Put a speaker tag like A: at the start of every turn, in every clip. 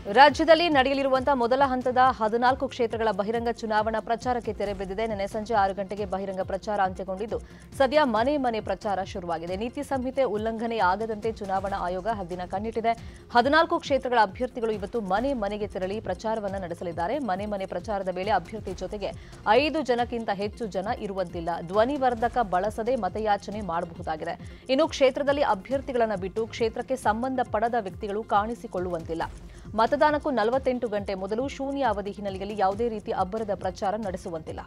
A: ರಾಜ್ಯದಲ್ಲಿ ನಡೆಯಲಿರುವಂತಹ ಮೊದಲ ಹಂತದ ಹದಿನಾಲ್ಕು ಕ್ಷೇತ್ರಗಳ ಬಹಿರಂಗ ಚುನಾವಣಾ ಪ್ರಚಾರಕ್ಕೆ ತೆರೆ ಬಿದ್ದಿದೆ ನಿನ್ನೆ ಸಂಜೆ ಆರು ಗಂಟೆಗೆ ಬಹಿರಂಗ ಪ್ರಚಾರ ಅಂತ್ಯಗೊಂಡಿದ್ದು ಸದ್ಯ ಮನೆ ಮನೆ ಪ್ರಚಾರ ಶುರುವಾಗಿದೆ ನೀತಿ ಸಂಹಿತೆ ಉಲ್ಲಂಘನೆ ಆಗದಂತೆ ಚುನಾವಣಾ ಆಯೋಗ ಹದ್ದಿನ ಕಣ್ಣಿಟ್ಟಿದೆ ಹದಿನಾಲ್ಕು ಕ್ಷೇತ್ರಗಳ ಅಭ್ಯರ್ಥಿಗಳು ಇವತ್ತು ಮನೆ ಮನೆಗೆ ತೆರಳಿ ಪ್ರಚಾರವನ್ನು ನಡೆಸಲಿದ್ದಾರೆ ಮನೆ ಮನೆ ಪ್ರಚಾರದ ವೇಳೆ ಅಭ್ಯರ್ಥಿ ಜೊತೆಗೆ ಐದು ಜನಕ್ಕಿಂತ ಹೆಚ್ಚು ಜನ ಇರುವಂತಿಲ್ಲ ಧ್ವನಿವರ್ಧಕ ಬಳಸದೆ ಮತಯಾಚನೆ ಮಾಡಬಹುದಾಗಿದೆ ಇನ್ನು ಕ್ಷೇತ್ರದಲ್ಲಿ ಅಭ್ಯರ್ಥಿಗಳನ್ನು ಬಿಟ್ಟು ಕ್ಷೇತ್ರಕ್ಕೆ ಸಂಬಂಧಪಡದ ವ್ಯಕ್ತಿಗಳು ಕಾಣಿಸಿಕೊಳ್ಳುವಂತಿಲ್ಲ ಮತದಾನಕ್ಕೂ ನಲವತ್ತೆಂಟು ಗಂಟೆ ಮೊದಲು ಶೂನ್ಯ ಅವಧಿ ಹಿನ್ನೆಲೆಯಲ್ಲಿ ಯಾವುದೇ ರೀತಿ ಅಬ್ಬರದ ಪ್ರಚಾರ ನಡೆಸುವಂತಿಲ್ಲ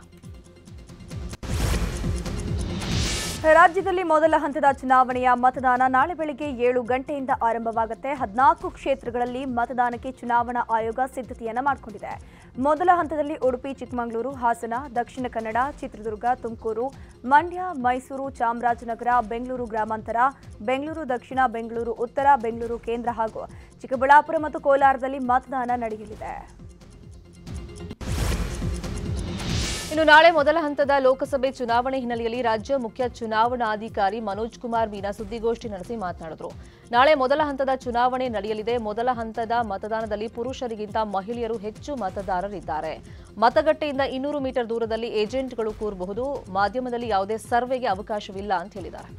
B: ರಾಜ್ಯದಲ್ಲಿ ಮೊದಲ ಹಂತದ ಚುನಾವಣೆಯ ಮತದಾನ ನಾಳೆ ಬೆಳಗ್ಗೆ ಏಳು ಗಂಟೆಯಿಂದ ಆರಂಭವಾಗುತ್ತೆ ಹದಿನಾಲ್ಕು ಕ್ಷೇತ್ರಗಳಲ್ಲಿ ಮತದಾನಕ್ಕೆ ಚುನಾವಣಾ ಆಯೋಗ ಸಿದ್ಧತೆಯನ್ನ ಮಾಡಿಕೊಂಡಿದೆ ಮೊದಲ ಹಂತದಲ್ಲಿ ಉಡುಪಿ ಚಿಕ್ಕಮಗಳೂರು ಹಾಸನ ದಕ್ಷಿಣ ಕನ್ನಡ ಚಿತ್ರದುರ್ಗ ತುಮಕೂರು ಮಂಡ್ಯ ಮೈಸೂರು ಚಾಮರಾಜನಗರ ಬೆಂಗಳೂರು ಗ್ರಾಮಾಂತರ ಬೆಂಗಳೂರು ದಕ್ಷಿಣ ಬೆಂಗಳೂರು ಉತ್ತರ ಬೆಂಗಳೂರು ಕೇಂದ್ರ ಹಾಗೂ ಚಿಕ್ಕಬಳ್ಳಾಪುರ ಮತ್ತು ಕೋಲಾರದಲ್ಲಿ ಮತದಾನ ನಡೆಯಲಿದೆ
A: ಇನ್ನು ನಾಳೆ ಮೊದಲ ಹಂತದ ಲೋಕಸಭೆ ಚುನಾವಣೆ ಹಿನ್ನೆಲೆಯಲ್ಲಿ ರಾಜ್ಯ ಮುಖ್ಯ ಚುನಾವಣಾಧಿಕಾರಿ ಮನೋಜ್ ಕುಮಾರ್ ಮೀನಾ ಸುದ್ದಿಗೋಷ್ಠಿ ನಡೆಸಿ ಮಾತನಾಡಿದರು ನಾಳೆ ಮೊದಲ ಹಂತದ ಚುನಾವಣೆ ನಡೆಯಲಿದೆ ಮೊದಲ ಹಂತದ ಮತದಾನದಲ್ಲಿ ಪುರುಷರಿಗಿಂತ ಮಹಿಳೆಯರು ಹೆಚ್ಚು ಮತದಾರರಿದ್ದಾರೆ ಮತಗಟ್ಟೆಯಿಂದ ಇನ್ನೂರು ಮೀಟರ್ ದೂರದಲ್ಲಿ ಏಜೆಂಟ್ಗಳು ಕೂರಬಹುದು ಮಾಧ್ಯಮದಲ್ಲಿ ಯಾವುದೇ ಸರ್ವೆಗೆ ಅವಕಾಶವಿಲ್ಲ ಅಂತ ಹೇಳಿದ್ದಾರೆ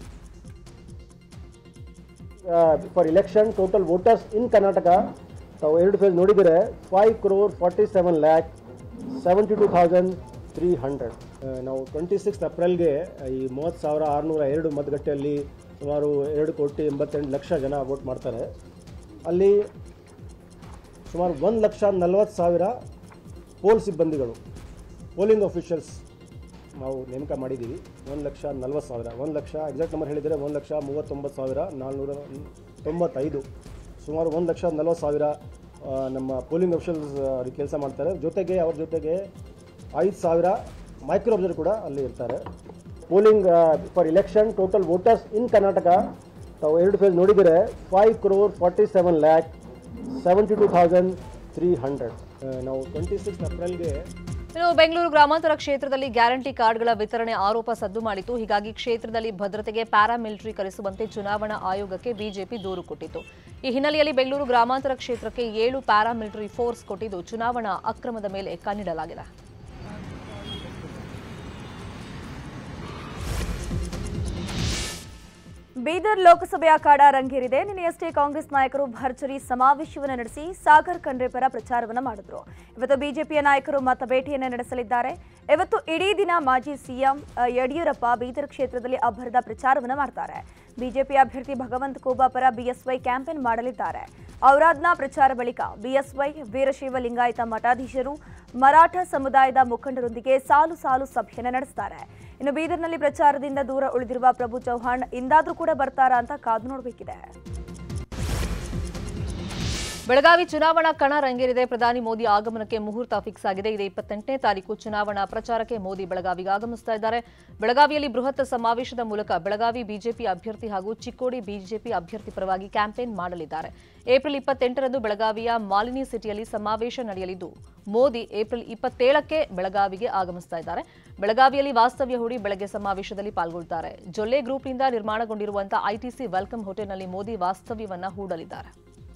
C: for election total voters in Karnataka ತಾವು ಎರಡು ಫೇಸ್ ನೋಡಿದರೆ five crore forty seven lakh seventy two thousand three hundred ನಾವು ಟ್ವೆಂಟಿ ಸಿಕ್ಸ್ ಏಪ್ರಿಲ್ಗೆ ಈ ಮೂವತ್ತು ಸಾವಿರ ಆರುನೂರ ಎರಡು ಮತಗಟ್ಟೆಯಲ್ಲಿ ಸುಮಾರು ಎರಡು ಕೋಟಿ ಎಂಬತ್ತೆಂಟು ಲಕ್ಷ ಜನ ವೋಟ್ ಮಾಡ್ತಾರೆ ಅಲ್ಲಿ ಸುಮಾರು ಒಂದು ಲಕ್ಷ ನಲ್ವತ್ತು ಸಾವಿರ ಪೋಲ್ ಸಿಬ್ಬಂದಿಗಳು ಪೋಲಿಂಗ್ ಆಫೀಷಿಯಲ್ಸ್ ನಾವು ನೇಮಕ ಮಾಡಿದ್ದೀವಿ ಒಂದು ಲಕ್ಷ ನಲ್ವತ್ತು ಸಾವಿರ ಒಂದು ಲಕ್ಷ ಎಕ್ಸಾಕ್ಟ್ ನಂಬರ್ ಹೇಳಿದರೆ ಒಂದು ಲಕ್ಷ ಮೂವತ್ತೊಂಬತ್ತು ಸಾವಿರ ನಾಲ್ನೂರ ತೊಂಬತ್ತೈದು ಸುಮಾರು ಒಂದು ಲಕ್ಷ ನಲ್ವತ್ತು ಸಾವಿರ ಆ, ನಮ್ಮ ಪೋಲಿಂಗ್ ಆಫೀಷಿಯಲ್ಸ್ ಅವ್ರಿಗೆ ಕೆಲಸ ಮಾಡ್ತಾರೆ ಜೊತೆಗೆ ಅವ್ರ ಜೊತೆಗೆ ಐದು ಸಾವಿರ ಮೈಕ್ರೋ ಅಬ್ಸರ್ವರ್ ಕೂಡ ಅಲ್ಲಿ ಇರ್ತಾರೆ polling for election total voters in Karnataka ತಾವು ಎರಡು ಫೇಸ್ ನೋಡಿದರೆ five crore forty seven lakh seventy two thousand three hundred ನಾವು ಟ್ವೆಂಟಿ ಸಿಕ್ಸ್ ಏಪ್ರಿಲ್ಗೆ
A: ಇನ್ನು ಬೆಂಗಳೂರು ಗ್ರಾಮಾಂತರ ಕ್ಷೇತ್ರದಲ್ಲಿ ಗ್ಯಾರಂಟಿ ಕಾರ್ಡ್ಗಳ ವಿತರಣೆ ಆರೋಪ ಸದ್ದು ಮಾಡಿತ್ತು ಹೀಗಾಗಿ ಕ್ಷೇತ್ರದಲ್ಲಿ ಭದ್ರತೆಗೆ ಪ್ಯಾರಾಮಿಲಿಟರಿ ಕರೆಸುವಂತೆ ಚುನಾವಣಾ ಆಯೋಗಕ್ಕೆ ಬಿಜೆಪಿ ದೂರು ಕೊಟ್ಟಿತ್ತು ಈ ಹಿನ್ನೆಲೆಯಲ್ಲಿ ಬೆಂಗಳೂರು ಗ್ರಾಮಾಂತರ ಕ್ಷೇತ್ರಕ್ಕೆ ಏಳು ಪ್ಯಾರಾಮಿಲಿಟರಿ ಫೋರ್ಸ್ ಕೊಟ್ಟಿದ್ದು ಚುನಾವಣಾ ಅಕ್ರಮದ ಮೇಲೆ ಕಣ್ಣಿಡಲಾಗಿದೆ
B: ಬೀದರ್ ಲೋಕಸಭೆಯ ಅಖಾಡ ರಂಗೇರಿದೆ ನಿನ್ನೆಯಷ್ಟೇ ಕಾಂಗ್ರೆಸ್ ನಾಯಕರು ಭರ್ಜರಿ ಸಮಾವೇಶವನ್ನು ನಡೆಸಿ ಸಾಗರ್ ಖಂಡ್ರೆ ಪರ ಪ್ರಚಾರವನ್ನು ಮಾಡಿದ್ರು ಇವತ್ತು ಬಿಜೆಪಿಯ ನಾಯಕರು ಮತ ಭೇಟಿಯನ್ನು ನಡೆಸಲಿದ್ದಾರೆ ಇವತ್ತು ಇಡೀ ದಿನ ಮಾಜಿ ಸಿಎಂ ಅ, ಯಡಿಯೂರಪ್ಪ ಬೀದರ್ ಕ್ಷೇತ್ರದಲ್ಲಿ ಅಬ್ಬರದ ಪ್ರಚಾರವನ್ನು ಮಾಡ್ತಾರೆ ಬಿಜೆಪಿ ಅಭ್ಯರ್ಥಿ ಭಗವಂತ ಖೂಬಾ ಪರ ಬಿಎಸ್ವೈ ಕ್ಯಾಂಪೇನ್ ಮಾಡಲಿದ್ದಾರೆ ಔರಾದ್ನ ಪ್ರಚಾರ ಬಳಿಕ ಬಿಎಸ್ವೈ ವೀರಶೈವ ಲಿಂಗಾಯತ ಮಠಾಧೀಶರು ಮರಾಠ ಸಮುದಾಯದ ಮುಖಂಡರೊಂದಿಗೆ ಸಾಲು ಸಾಲು ಸಭೆಯನ್ನು ನಡೆಸ್ತಾರೆ ಇನ್ನು ಬೀದರ್ನಲ್ಲಿ ಪ್ರಚಾರದಿಂದ ದೂರ ಉಳಿದಿರುವ ಪ್ರಭು ಚೌಹಾಣ್ ಇಂದಾದ್ರೂ ಕೂಡ ಬರ್ತಾರಾ ಅಂತ ಕಾದು ನೋಡಬೇಕಿದೆ
A: ಬೆಳಗಾವಿ ಚುನಾವಣಾ ಕಣ ರಂಗೇರಿದೆ ಪ್ರಧಾನಿ ಮೋದಿ ಆಗಮನಕ್ಕೆ ಮುಹೂರ್ತ ಫಿಕ್ಸ್ ಆಗಿದೆ ಇದೇ ಇಪ್ಪತ್ತೆಂಟನೇ ತಾರೀಕು ಚುನಾವಣಾ ಪ್ರಚಾರಕ್ಕೆ ಮೋದಿ ಬೆಳಗಾವಿಗೆ ಆಗಮಿಸ್ತಾ ಇದ್ದಾರೆ ಬೆಳಗಾವಿಯಲ್ಲಿ ಬೃಹತ್ ಸಮಾವೇಶದ ಮೂಲಕ ಬೆಳಗಾವಿ ಬಿಜೆಪಿ ಅಭ್ಯರ್ಥಿ ಹಾಗೂ ಚಿಕ್ಕೋಡಿ ಬಿಜೆಪಿ ಅಭ್ಯರ್ಥಿ ಪರವಾಗಿ ಕ್ಯಾಂಪೇನ್ ಮಾಡಲಿದ್ದಾರೆ ಏಪ್ರಿಲ್ ಇಪ್ಪತ್ತೆಂಟರಂದು ಬೆಳಗಾವಿಯ ಮಾಲಿನಿ ಸಿಟಿಯಲ್ಲಿ ಸಮಾವೇಶ ನಡೆಯಲಿದ್ದು ಮೋದಿ ಏಪ್ರಿಲ್ ಇಪ್ಪತ್ತೇಳಕ್ಕೆ ಬೆಳಗಾವಿಗೆ ಆಗಮಿಸ್ತಾ ಇದ್ದಾರೆ ಬೆಳಗಾವಿಯಲ್ಲಿ ವಾಸ್ತವ್ಯ ಹೂಡಿ ಬೆಳಗ್ಗೆ ಸಮಾವೇಶದಲ್ಲಿ ಪಾಲ್ಗೊಳ್ತಾರೆ ಜೊಲ್ಲೆ ಗ್ರೂಪ್ನಿಂದ ನಿರ್ಮಾಣಗೊಂಡಿರುವಂತಹ ಐಟಿಸಿ ವೆಲ್ಕಮ್ ಹೋಟೆಲ್ನಲ್ಲಿ ಮೋದಿ ವಾಸ್ತವ್ಯವನ್ನ ಹೂಡಲಿದ್ದಾರೆ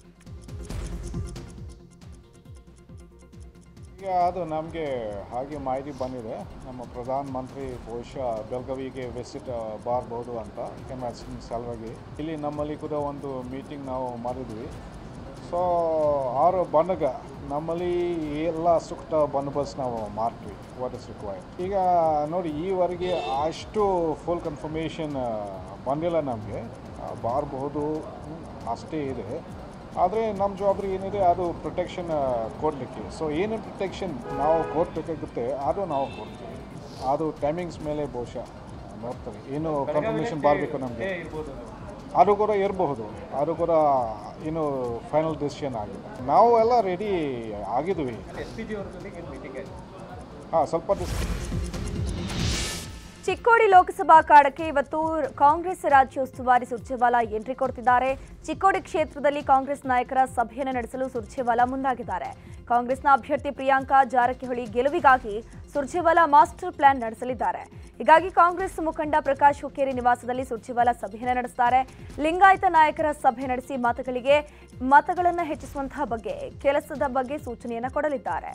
D: ಈಗ ಅದು ನಮಗೆ ಹಾಗೆ ಮಾಹಿತಿ ಬಂದಿದೆ ನಮ್ಮ ಪ್ರಧಾನ ಮಂತ್ರಿ ಬಹುಶಃ ಬೆಳಗಾವಿಗೆ ವಿಸಿಟ್ ಬಾರಬಹುದು ಅಂತ ಎಮರ್ಜೆನ್ಸಿ ಸಲುವಾಗಿ ಇಲ್ಲಿ ನಮ್ಮಲ್ಲಿ ಕೂಡ ಒಂದು ಮೀಟಿಂಗ್ ನಾವು ಮಾಡಿದ್ವಿ ಸೊ ಆರು ಬಂದಾಗ ನಮ್ಮಲ್ಲಿ ಎಲ್ಲ ಸೂಕ್ತ ಬಂದೋಬಸ್ತ್ ನಾವು ಮಾಡ್ತೀವಿ ವಾಟ್ ಇಸ್ ರಿಕ್ವೈರ್ಡ್ ಈಗ ನೋಡಿ ಈವರೆಗೆ ಅಷ್ಟು ಫುಲ್ ಕನ್ಫರ್ಮೇಷನ್ ಬಂದಿಲ್ಲ ನಮಗೆ ಬಾರಬಹುದು ಅಷ್ಟೇ ಇದೆ ಆದರೆ ನಮ್ಮ ಜವಾಬ್ದಾರಿ ಏನಿದೆ ಅದು ಪ್ರೊಟೆಕ್ಷನ್ ಕೊಡಲಿಕ್ಕೆ ಸೊ ಏನು ಪ್ರೊಟೆಕ್ಷನ್ ನಾವು ಕೊಡಬೇಕಾಗುತ್ತೆ ಅದು ನಾವು ಕೊಡ್ತೀವಿ ಅದು ಟೈಮಿಂಗ್ಸ್ ಮೇಲೆ ಬಹುಶಃ ನೋಡ್ತಾರೆ ಏನು ಕನ್ಫರ್ಮೇಷನ್ ಬರಬೇಕು ನಮಗೆ ಅದು ಕೂಡ ಇರಬಹುದು ಅದು ಕೂಡ ಇನ್ನು ಫೈನಲ್ ಡಿಸಿಷನ್ ಆಗಿದೆ ನಾವು ಎಲ್ಲ ರೆಡಿ ಆಗಿದ್ವಿ ಹಾಂ ಸ್ವಲ್ಪ ದಿವಸ
B: ಚಿಕ್ಕೋಡಿ ಲೋಕಸಭಾ ಅಖಾಡಕ್ಕೆ ಇವತ್ತು ಕಾಂಗ್ರೆಸ್ ರಾಜ್ಯ ಉಸ್ತುವಾರಿ ಸುರ್ಜೇವಾಲಾ ಎಂಟ್ರಿ ಕೊಡ್ತಿದ್ದಾರೆ ಚಿಕ್ಕೋಡಿ ಕ್ಷೇತ್ರದಲ್ಲಿ ಕಾಂಗ್ರೆಸ್ ನಾಯಕರ ಸಭೆಯನ್ನು ನಡೆಸಲು ಸುರ್ಜೇವಾಲಾ ಮುಂದಾಗಿದ್ದಾರೆ ಕಾಂಗ್ರೆಸ್ನ ಅಭ್ಯರ್ಥಿ ಪ್ರಿಯಾಂಕಾ ಜಾರಕಿಹೊಳಿ ಗೆಲುವಿಗಾಗಿ ಸುರ್ಜೇವಾಲಾ ಮಾಸ್ಟರ್ ಪ್ಲಾನ್ ನಡೆಸಲಿದ್ದಾರೆ ಹೀಗಾಗಿ ಕಾಂಗ್ರೆಸ್ ಮುಖಂಡ ಪ್ರಕಾಶ್ ಹುಕ್ಕೇರಿ ನಿವಾಸದಲ್ಲಿ ಸುರ್ಜೇವಾಲಾ ಸಭೆಯನ್ನು ನಡೆಸ್ತಾರೆ ಲಿಂಗಾಯತ ನಾಯಕರ ಸಭೆ ನಡೆಸಿ ಮತಗಳಿಗೆ ಮತಗಳನ್ನು ಹೆಚ್ಚಿಸುವಂತಹ ಬಗ್ಗೆ ಕೆಲಸದ ಬಗ್ಗೆ ಸೂಚನೆಯನ್ನು ಕೊಡಲಿದ್ದಾರೆ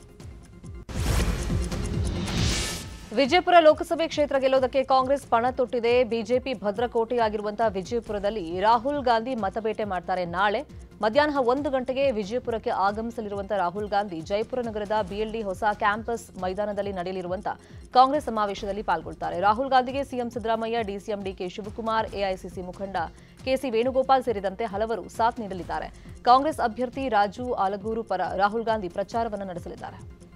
A: ವಿಜಯಪುರ ಲೋಕಸಭೆ ಕ್ಷೇತ್ರ ಗೆಲ್ಲೋದಕ್ಕೆ ಕಾಂಗ್ರೆಸ್ ಪಣ ತೊಟ್ಟಿದೆ ಬಿಜೆಪಿ ಭದ್ರಕೋಟೆಯಾಗಿರುವಂತಹ ವಿಜಯಪುರದಲ್ಲಿ ರಾಹುಲ್ ಗಾಂಧಿ ಮತಬೇಟೆ ಮಾಡ್ತಾರೆ ನಾಳೆ ಮಧ್ಯಾಹ್ನ ಒಂದು ಗಂಟೆಗೆ ವಿಜಯಪುರಕ್ಕೆ ಆಗಮಿಸಲಿರುವಂತಹ ರಾಹುಲ್ ಗಾಂಧಿ ಜಯಪುರ ನಗರದ ಬಿಎಲ್ಡಿ ಹೊಸ ಕ್ಯಾಂಪಸ್ ಮೈದಾನದಲ್ಲಿ ನಡೆಯಲಿರುವಂತಹ ಕಾಂಗ್ರೆಸ್ ಸಮಾವೇಶದಲ್ಲಿ ಪಾಲ್ಗೊಳ್ತಾರೆ ರಾಹುಲ್ ಗಾಂಧಿಗೆ CM Siddaramaiah DCM DK Shivakumar AICC ಮುಖಂಡ ಕೆಸಿ ವೇಣುಗೋಪಾಲ್ ಸೇರಿದಂತೆ ಹಲವರು ಸಾಥ್ ನೀಡಲಿದ್ದಾರೆ ಕಾಂಗ್ರೆಸ್ ಅಭ್ಯರ್ಥಿ ರಾಜು ಆಲಗೂರು ಪರ ರಾಹುಲ್ ಗಾಂಧಿ ಪ್ರಚಾರವನ್ನು ನಡೆಸಲಿದ್ದಾರೆ